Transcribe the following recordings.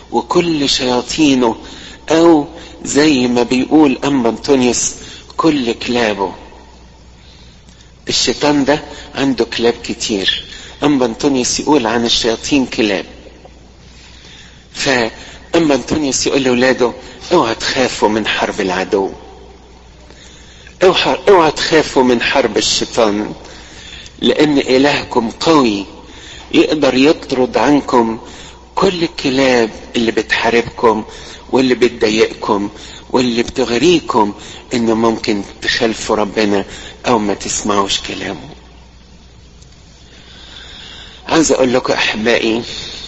وكل شياطينه او زي ما بيقول اما انطونيوس كل كلابه الشيطان ده عنده كلاب كتير اما انطونيوس يقول عن الشياطين كلاب فاما انطونيوس يقول لاولاده اوعى تخافوا من حرب العدو اوعى تخافوا من حرب الشيطان لان الهكم قوي يقدر يطرد عنكم كل الكلاب اللي بتحاربكم واللي بتضايقكم واللي بتغريكم انه ممكن تخالفوا ربنا او ما تسمعوش كلامه عايز اقول لكم احبائي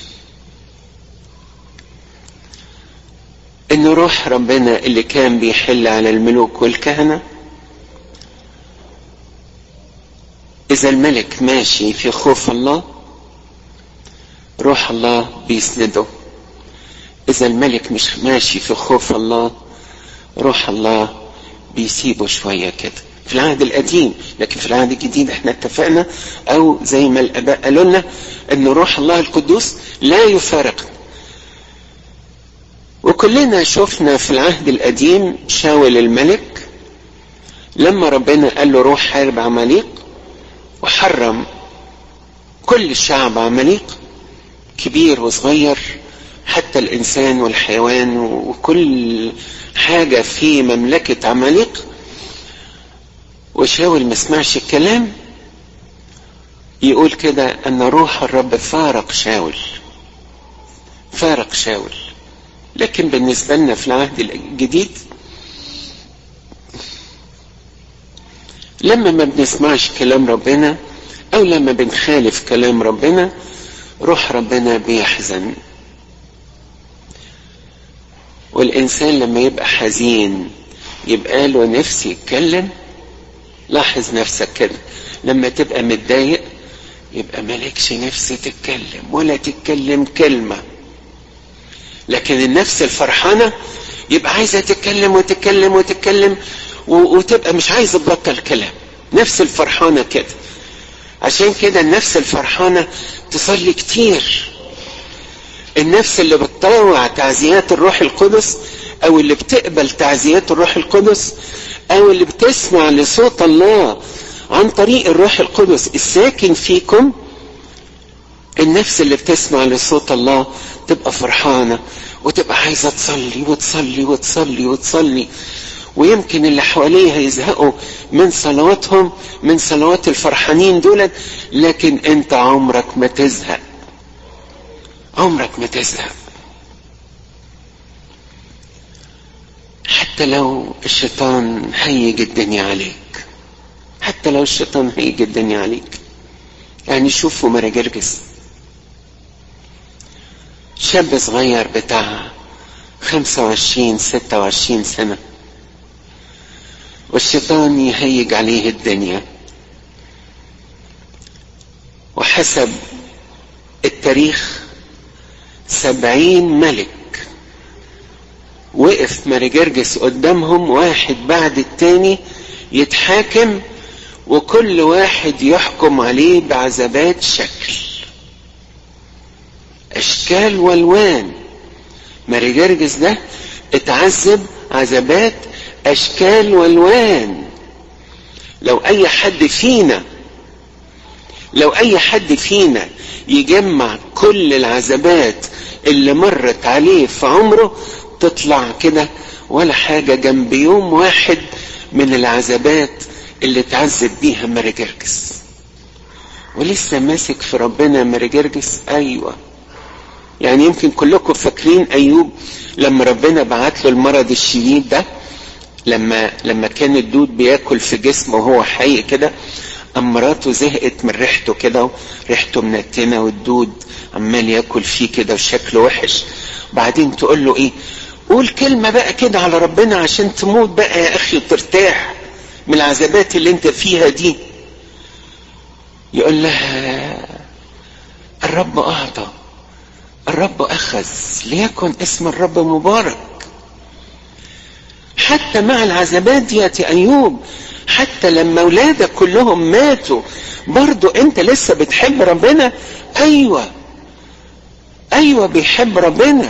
ان روح ربنا اللي كان بيحل على الملوك والكهنه اذا الملك ماشي في خوف الله روح الله بيسنده اذا الملك مش ماشي في خوف الله روح الله بيسيبه شويه كده في العهد القديم لكن في العهد الجديد احنا اتفقنا او زي ما الاباء قالوا لنا ان روح الله القدوس لا يفارق وكلنا شفنا في العهد القديم شاول الملك لما ربنا قال له روح حارب عماليق وحرم كل الشعب عماليق كبير وصغير حتى الانسان والحيوان وكل حاجه في مملكه عماليق وشاول ما سمعش الكلام يقول كده ان روح الرب فارق شاول فارق شاول لكن بالنسبه لنا في العهد الجديد لما ما بنسمعش كلام ربنا او لما بنخالف كلام ربنا روح ربنا بيحزن والانسان لما يبقى حزين يبقى له نفس يتكلم لاحظ نفسك كده لما تبقى متضايق يبقى مالكش نفس تتكلم ولا تتكلم كلمة لكن النفس الفرحانة يبقى عايزة تتكلم وتتكلم وتتكلم وتبقى مش عايزة تبطل كلام نفس الفرحانة كده عشان كده النفس الفرحانة تصلي كتير النفس اللي بتطوع تعزيات الروح القدس او اللي بتقبل تعزيات الروح القدس او اللي بتسمع لصوت الله عن طريق الروح القدس الساكن فيكم النفس اللي بتسمع لصوت الله تبقى فرحانة وتبقى عايزة تصلي وتصلي وتصلي وتصلي ويمكن اللي حواليها يزهقوا من صلواتهم من صلوات الفرحانين دول لكن انت عمرك ما تزهق عمرك ما تزهق حتى لو الشيطان هيج الدنيا عليك حتى لو الشيطان هيج الدنيا عليك يعني شوفوا مراجرجس شاب صغير بتاع خمسة وعشرين ستة وعشرين سنة والشيطان يهيج عليه الدنيا وحسب التاريخ سبعين ملك وقف مرجرجس قدامهم واحد بعد التاني يتحاكم وكل واحد يحكم عليه بعذابات شكل اشكال والوان مرجرجس ده اتعذب عذابات اشكال والوان لو اي حد فينا لو اي حد فينا يجمع كل العذابات اللي مرت عليه في عمره تطلع كده ولا حاجة جنب يوم واحد من العذابات اللي اتعذب بيها مرجرجس ولسه ماسك في ربنا مرجرجس ايوه يعني يمكن كلكم فاكرين ايوب لما ربنا بعت له المرض الشديد ده لما لما كان الدود بياكل في جسمه وهو حي كده أم مراته زهقت من ريحته كده ريحته منتنه والدود عمال ياكل فيه كده وشكله وحش بعدين تقول له ايه قول كلمه بقى كده على ربنا عشان تموت بقى يا اخي وترتاح من العذابات اللي انت فيها دي يقول لها الرب اعطى الرب اخذ ليكن اسم الرب مبارك حتى مع العذابات دي يا ايوب حتى لما اولادك كلهم ماتوا برضو انت لسه بتحب ربنا ايوه ايوه بيحب ربنا